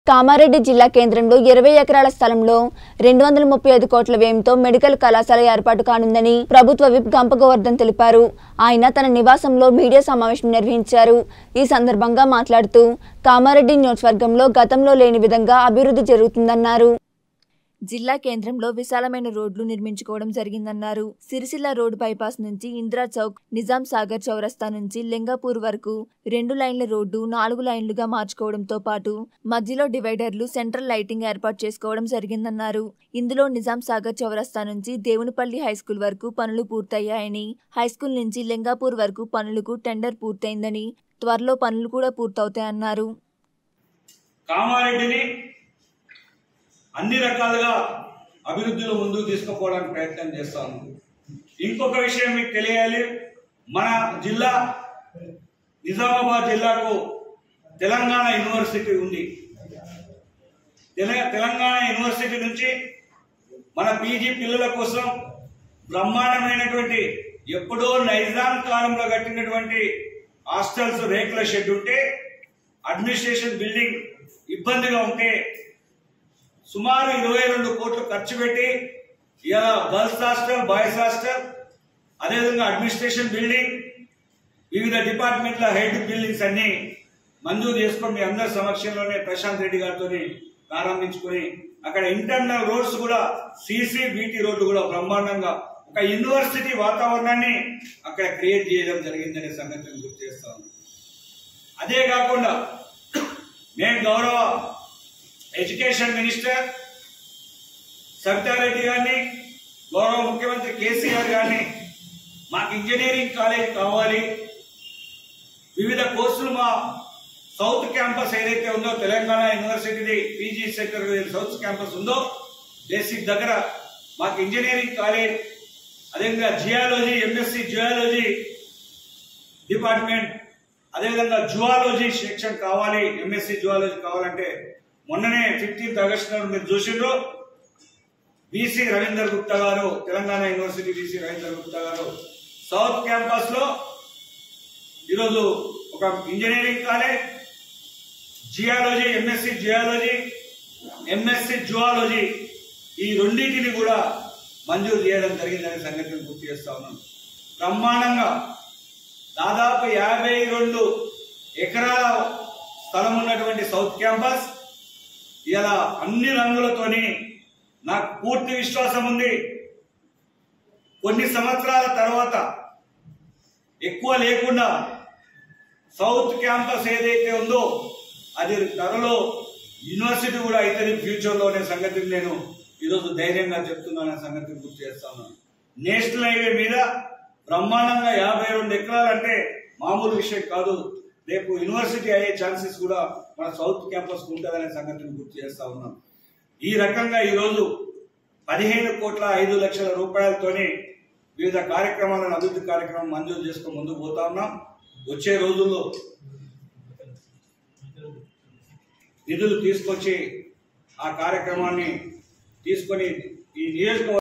కామారెడ్డి జిల్లా కేంద్రంలో ఇరవై ఎకరాల స్థలంలో రెండు వందల ముప్పై ఐదు కోట్ల వ్యయంతో మెడికల్ కళాశాల ఏర్పాటు కానుందని ప్రభుత్వ విప్ గంప గోవర్ధన్ తెలిపారు ఆయన తన నివాసంలో మీడియా సమావేశం నిర్వహించారు ఈ సందర్భంగా మాట్లాడుతూ కామారెడ్డి నియోజకవర్గంలో గతంలో లేని విధంగా అభివృద్ధి జరుగుతుందన్నారు జిల్లా కేంద్రంలో విశాలమైన రోడ్లు నిర్మించుకోవడం జరిగిందన్నారు సిరిసిల్ల రోడ్ బైపాస్ నుంచి ఇందిరా చౌక్ నిజాం సాగర్ చౌరస్తా నుంచి లింగాపూర్ వరకు రెండు లైన్ల రోడ్డు నాలుగు లైన్లుగా మార్చుకోవడంతో పాటు మధ్యలో డివైడర్లు సెంట్రల్ లైటింగ్ ఏర్పాటు చేసుకోవడం జరిగిందన్నారు ఇందులో నిజాం సాగర్ చౌరస్తా నుంచి దేవునిపల్లి హైస్కూల్ వరకు పనులు పూర్తయ్యాయని హైస్కూల్ నుంచి లింగాపూర్ వరకు పనులకు టెండర్ పూర్తయిందని త్వరలో పనులు కూడా పూర్తవుతాయన్నారు కామారెడ్డిని అన్ని రకాలుగా అభివృద్ధిలో ముందుకు తీసుకుపోవడానికి ప్రయత్నం చేస్తాను ఇంకొక విషయం మీకు తెలియాలి మన జిల్లా నిజామాబాద్ జిల్లాకు తెలంగాణ యూనివర్సిటీ ఉంది తెల- తెలంగాణ యూనివర్సిటీ నుంచి మన పీజీ పిల్లల కోసం బ్రహ్మాండమైనటువంటి ఎప్పుడో నైజాం కాలంలో కట్టినటువంటి హాస్టల్స్ రేకుల షెడ్ ఉంటే అడ్మినిస్ట్రేషన్ బిల్డింగ్ ఇబ్బందిగా ఉంటే సుమారు ఇరవై రెండు కోట్లు ఖర్చు పెట్టి ఇలా గర్ల్స్ హాస్టల్ బాయ్స్ హాస్టల్ అదేవిధంగా అడ్మినిస్ట్రేషన్ బిల్డింగ్ వివిధ డిపార్ట్మెంట్ల హెడ్ బిల్డింగ్స్ అన్ని మంజూరు చేసుకొని మీ అందరి సమక్షంలోనే ప్రశాంత్ రెడ్డి గారితో ప్రారంభించుకొని అక్కడ ఇంటర్నల్ రోడ్స్ కూడా సీసీ బీటీ రోడ్లు కూడా బ్రహ్మాండంగా ఒక యూనివర్సిటీ వాతావరణాన్ని అక్కడ క్రియేట్ చేయడం జరిగిందనే సంగతిని గుర్తు చేస్తాను అదే కాకుండా నేను గౌరవ ఎడ్యుకేషన్ మినిస్టర్ సబితారెడ్డి గారిని గౌరవ ముఖ్యమంత్రి కేసీఆర్ గారిని మాకు ఇంజనీరింగ్ కాలేజ్ కావాలి వివిధ కోర్సులు మా సౌత్ క్యాంపస్ ఏదైతే ఉందో Telangana University PG sector south campus ఉందో బేసిక్ దగ్గర మాకు ఇంజనీరింగ్ కాలేజ్ అదేవిధంగా జియాలజీ ఎంఎస్సి జియాలజీ డిపార్ట్మెంట్ అదేవిధంగా జువాలజీ సెక్షన్ కావాలి ఎంఎస్సి జువాలజీ కావాలంటే మొన్ననే ఫిఫ్టీన్త్ ఆగస్ట్ నాడు మీరు చూసిండ్రు బీసీ రవీందర్ గుప్తా గారు తెలంగాణ యూనివర్సిటీ బీసీ రవీందర్ గుప్తా గారు సౌత్ క్యాంపస్ లో ఈరోజు ఒక engineering college geology MSc geology MSc zoology ఈ రెండింటిని కూడా మంజూరు చేయడం జరిగిందనే సంగతిని గుర్తు చేస్తా ఉన్నాను బ్రహ్మాండంగా దాదాపు యాభై రెండు ఎకరాల స్థలం ఉన్నటువంటి సౌత్ క్యాంపస్ ఇలా అన్ని రంగులతోని నాకు పూర్తి విశ్వాసం ఉంది కొన్ని సంవత్సరాల తర్వాత ఎక్కువ లేకుండా సౌత్ క్యాంపస్ ఏదైతే ఉందో అది త్వరలో యూనివర్సిటీ కూడా అవుతుంది ఫ్యూచర్ లో అనే సంగతిని నేను ఈరోజు ధైర్యంగా చెప్తున్నాను అనే సంగతిని గుర్తు చేస్తాను నేషనల్ హైవే మీద బ్రహ్మాండంగా యాభై రెండు ఎకరాలు అంటే మామూలు విషయం కాదు రేపు యూనివర్సిటీ అయ్యే ఛాన్సెస్ కూడా మన సౌత్ క్యాంపస్ ఉంటుందనే సంగతిని గుర్తు చేస్తా ఉన్నాం ఈ రకంగా ఈరోజు పదిహేను కోట్ల ఐదు లక్షల రూపాయలతోని వివిధ కార్యక్రమాలను అభివృద్ధి కార్యక్రమం మంజూరు చేసుకుని ముందుకు పోతా ఉన్నాం వచ్చే రోజుల్లో నిధులు తీసుకొచ్చి ఆ కార్యక్రమాన్ని తీసుకొని ఈ నియోజకవర్గ